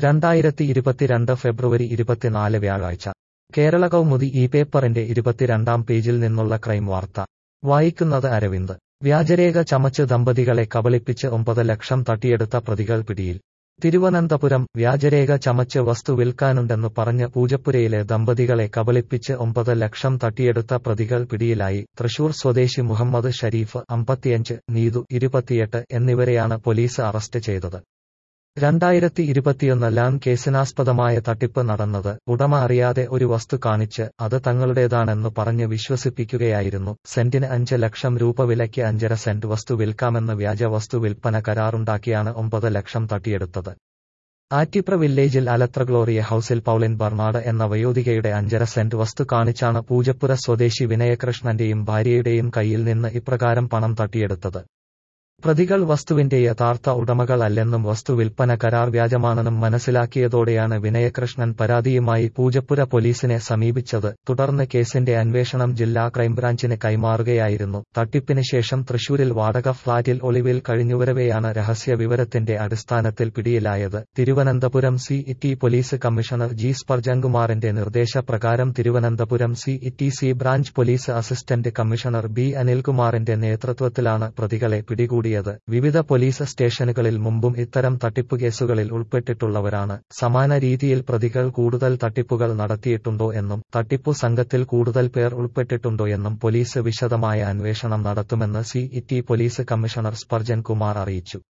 രണ്ടായിരത്തി ഇരുപത്തിരണ്ട് ഫെബ്രുവരി ഇരുപത്തിനാല് വ്യാഴാഴ്ച കേരള കൗമുദി ഈ പേപ്പറിന്റെ ഇരുപത്തിരണ്ടാം പേജിൽ നിന്നുള്ള ക്രൈം വാർത്ത വായിക്കുന്നത് അരവിന്ദ് വ്യാജരേഖ ചമച്ച് ദമ്പതികളെ കബളിപ്പിച്ച് ഒമ്പത് ലക്ഷം തട്ടിയെടുത്ത പ്രതികൾ പിടിയിൽ തിരുവനന്തപുരം വ്യാജരേഖ ചമച്ച് വസ്തു വിൽക്കാനുണ്ടെന്ന് പറഞ്ഞ് പൂജപ്പുരയിലെ ദമ്പതികളെ കബളിപ്പിച്ച് ഒമ്പത് ലക്ഷം തട്ടിയെടുത്ത പ്രതികൾ പിടിയിലായി തൃശൂർ സ്വദേശി മുഹമ്മദ് ഷരീഫ് അമ്പത്തിയഞ്ച് നീതു ഇരുപത്തിയെട്ട് എന്നിവരെയാണ് പോലീസ് അറസ്റ്റ് ചെയ്തത് രണ്ടായിരത്തി ഇരുപത്തിയൊന്ന് ലാൻ കേസിനാസ്പദമായ തട്ടിപ്പ് നടന്നത് ഉടമ അറിയാതെ ഒരു വസ്തു കാണിച്ച് അത് തങ്ങളുടേതാണെന്ന് പറഞ്ഞ് വിശ്വസിപ്പിക്കുകയായിരുന്നു സെന്റിന് അഞ്ച് ലക്ഷം രൂപ വിലയ്ക്ക് അഞ്ചര സെന്റ് വസ്തു വിൽക്കാമെന്ന് വ്യാജ വസ്തു വിൽപ്പന കരാറുണ്ടാക്കിയാണ് ഒമ്പത് ലക്ഷം തട്ടിയെടുത്തത് ആറ്റിപ്ര വില്ലേജിൽ അലത്ര ഗ്ലോറിയ ഹൌസിൽ പൌളിൻ ബർണാഡ് എന്ന വയോധികയുടെ അഞ്ചര സെന്റ് വസ്തു കാണിച്ചാണ് പൂജപ്പുര സ്വദേശി വിനയകൃഷ്ണന്റെയും ഭാര്യയുടെയും കയ്യിൽ നിന്ന് ഇപ്രകാരം പണം തട്ടിയെടുത്തത് പ്രതികൾ വസ്തുവിന്റെ യഥാർത്ഥ ഉടമകളല്ലെന്നും വസ്തു വിൽപ്പന കരാർ വ്യാജമാണെന്നും മനസ്സിലാക്കിയതോടെയാണ് വിനയകൃഷ്ണൻ പരാതിയുമായി പൂജപ്പുര പോലീസിനെ സമീപിച്ചത് തുടർന്ന് കേസിന്റെ അന്വേഷണം ജില്ലാ ക്രൈംബ്രാഞ്ചിന് കൈമാറുകയായിരുന്നു തട്ടിപ്പിന് ശേഷം തൃശൂരിൽ വാടക ഫ്ളാറ്റിൽ ഒളിവിൽ കഴിഞ്ഞുവരവെയാണ് രഹസ്യ വിവരത്തിന്റെ അടിസ്ഥാനത്തിൽ പിടിയിലായത് Thiruvananthapuram city police commissioner G സ്പർജൻകുമാറിന്റെ നിർദ്ദേശപ്രകാരം Thiruvananthapuram city C branch police assistant commissioner B അനിൽകുമാറിന്റെ നേതൃത്വത്തിലാണ് പ്രതികളെ പിടികൂടി കൂടിയത് വിവിധ പോലീസ് സ്റ്റേഷനുകളിൽ മുമ്പും ഇത്തരം തട്ടിപ്പ് കേസുകളിൽ ഉൾപ്പെട്ടിട്ടുള്ളവരാണ് സമാന രീതിയിൽ പ്രതികൾ കൂടുതൽ തട്ടിപ്പുകൾ നടത്തിയിട്ടുണ്ടോ എന്നും തട്ടിപ്പു സംഘത്തിൽ കൂടുതൽ പേർ ഉൾപ്പെട്ടിട്ടുണ്ടോ എന്നും പോലീസ് വിശദമായ അന്വേഷണം നടത്തുമെന്ന് city police commissioner Spurgeon Kumar അറിയിച്ചു